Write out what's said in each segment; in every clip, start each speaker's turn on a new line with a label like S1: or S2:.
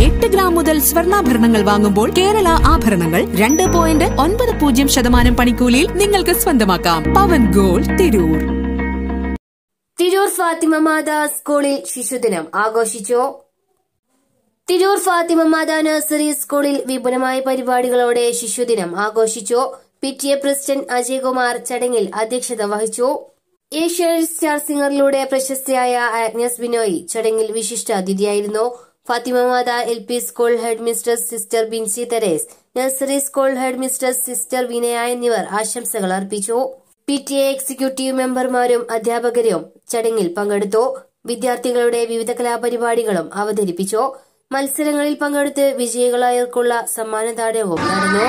S1: എട്ട് ഗ്രാം മുതൽ സ്വർണ്ണാഭരണങ്ങൾ വാങ്ങുമ്പോൾ കേരള ആഭരണങ്ങൾ രണ്ട് പോയിന്റ് ഒൻപത് പൂജ്യം ശതമാനം പണിക്കൂലിയിൽ നിങ്ങൾക്ക് സ്വന്തമാക്കാം പവൻ ഗോൾഡ് തിരൂർ
S2: തിരൂർ ഫാത്തിമ മാത സ്കൂളിൽ ശിശുദിനം ആഘോഷിച്ചു തിരൂർ ഫാത്തിമ മാത നഴ്സറി സ്കൂളിൽ വിപുലമായ പരിപാടികളോടെ ശിശുദിനം ആഘോഷിച്ചു P T A president Ajaykumar ചടങ്ങിൽ അധ്യക്ഷത വഹിച്ചു ഏഷ്യൻ സ്റ്റാർ സിംഗറിലൂടെ പ്രശസ്തയായ ആഗ്നസ് ബിനോയ് ചടങ്ങിൽ വിശിഷ്ടാതിഥിയായിരുന്നു Fathima Matha L P school headmistress sister Binsy Therese nursery school headmistress sister Vinaya എന്നിവർ ആശംസകൾ അർപ്പിച്ചു പി ടി എ എക്സിക്യൂട്ടീവ് മെമ്പർമാരും അധ്യാപകരും ചടങ്ങിൽ പങ്കെടുത്തു വിദ്യാർത്ഥികളുടെ വിവിധ കലാപരിപാടികളും അവതരിപ്പിച്ചു മത്സരങ്ങളിൽ പങ്കെടുത്ത് വിജയികളായവർക്കുള്ള സമ്മാനദാനവും നടന്നു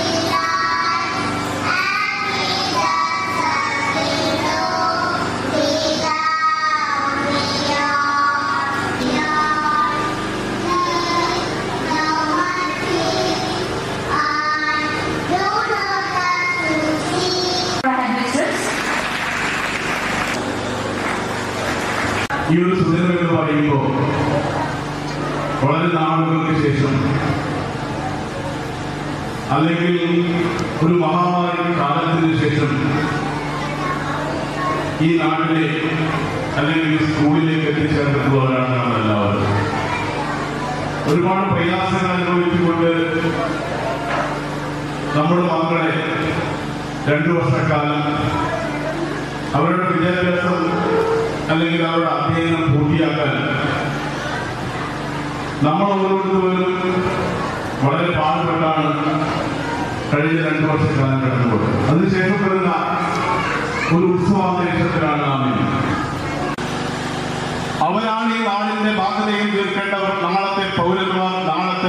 S3: ഈ ഒരു സുദിനം എന്ന് പറയുമ്പോൾ വളരെ നാളുകൾക്ക് ശേഷം അല്ലെങ്കിൽ ഒരു മഹാമാരി കാലത്തിന് ശേഷം ഈ നാട്ടിലെ അല്ലെങ്കിൽ ഈ സ്കൂളിലേക്ക് എത്തിച്ചേർന്നിട്ടുള്ളവരാണ് നാം എല്ലാവരും ഒരുപാട് പ്രയാസങ്ങൾ അനുഭവിച്ചുകൊണ്ട് നമ്മുടെ മക്കളെ രണ്ടു വർഷക്കാലം അവരുടെ വിദ്യാഭ്യാസം അല്ലെങ്കിൽ അവരുടെ അധ്യയനം പൂർത്തിയാക്കാൻ നമ്മൾ ഓരോരുത്തരും വളരെ പാടുപെട്ടാണ് കഴിഞ്ഞ രണ്ടു വർഷക്കാലം കടന്നുപോയത് അതിനുശേഷം വരുന്ന ഒരു ഉത്സവാന്തരീക്ഷത്തിലാണ് നാം ഇന്ന്. അവരാണ് ഈ നാടിന്റെ ബാധ്യതയും തീർക്കേണ്ടവർ നാളത്തെ പൗരന്മാർ നാളത്തെ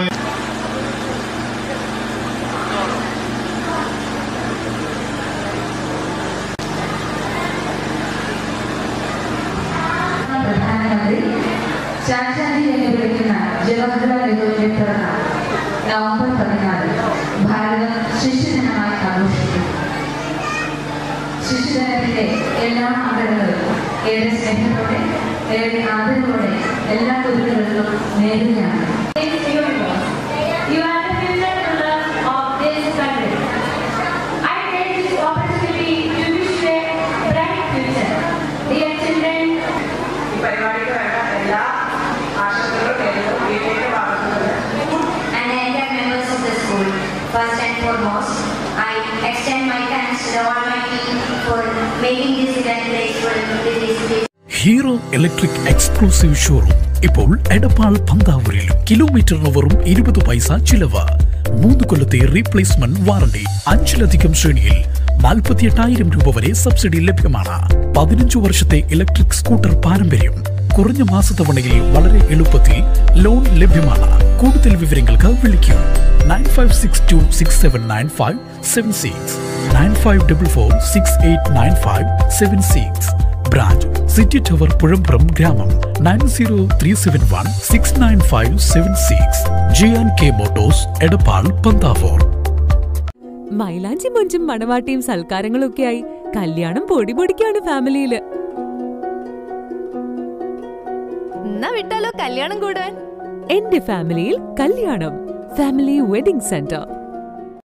S4: പ്രധാനമന്ത്രി ചാച്ചാജി എന്ന് വിളിക്കുന്ന ജവഹർലാൽ നെഹ്റുവിന്റെ പിറന്നാൾ നവംബർ പതിനാല് ഭാരതം ശിശുദിനമായി ആഘോഷിക്കും ശിശുദിനത്തിന്റെ എല്ലാ ആദരങ്ങളും ഏറെ സ്നേഹത്തോടെ ഏറെ ആദരവോടെ എല്ലാ കുട്ടികൾക്കും നേരുകയാണ്
S5: You are the future rulers of this country. I take this opportunity to wish you a bright future. Dear children,
S6: ഈ പരിപാടിക്ക് വേണ്ട എല്ലാ ആശംസകളും നേരുന്നു വീട്ടിലേക്ക് ഭാഗത്തുനിന്ന്
S7: and the entire members of the school. First and foremost, I extend my thanks to the Almighty for making this event graceful with this, this
S8: Hero Electric exclusive showroom ഇപ്പോൾ എടപ്പാൾ പന്താവൂരിൽ കിലോമീറ്ററിന് വെറും ഇരുപത് പൈസ ചിലവ് മൂന്ന് കൊല്ലത്തെ റീപ്ലേസ്മെന്റ് വാറണ്ടി അഞ്ചിലധികം ശ്രേണിയിൽ നാൽപ്പത്തിയെട്ടായിരം രൂപ വരെ സബ്സിഡി ലഭ്യമാണ് പതിനഞ്ചു വർഷത്തെ ഇലക്ട്രിക് സ്കൂട്ടർ പാരമ്പര്യം കുറഞ്ഞ മാസത്തവണയിൽ വളരെ എളുപ്പത്തിൽ ലോൺ ലഭ്യമാണ് കൂടുതൽ വിവരങ്ങൾക്ക് വിളിക്കൂ nine five six two six seven nine five seven six nine five double four six eight nine five seven six branch city tower Puzhampuram ഗ്രാമം nine zero three seven one six nine five seven six J and K Motors Edappal Panthavoor
S9: മൈലാഞ്ചി മൊഞ്ചും മണവാട്ടിയും സൽക്കാരങ്ങളും ഒക്കെയായി കല്യാണം പൊടി പൊടിക്കാണ് ഫാമിലിയില്
S10: എന്നാ വിട്ടാലോ കല്യാണം കൂടാൻ
S9: എന്റെ ഫാമിലിയിൽ കല്യാണം ഫാമിലി വെഡിംഗ് സെന്റർ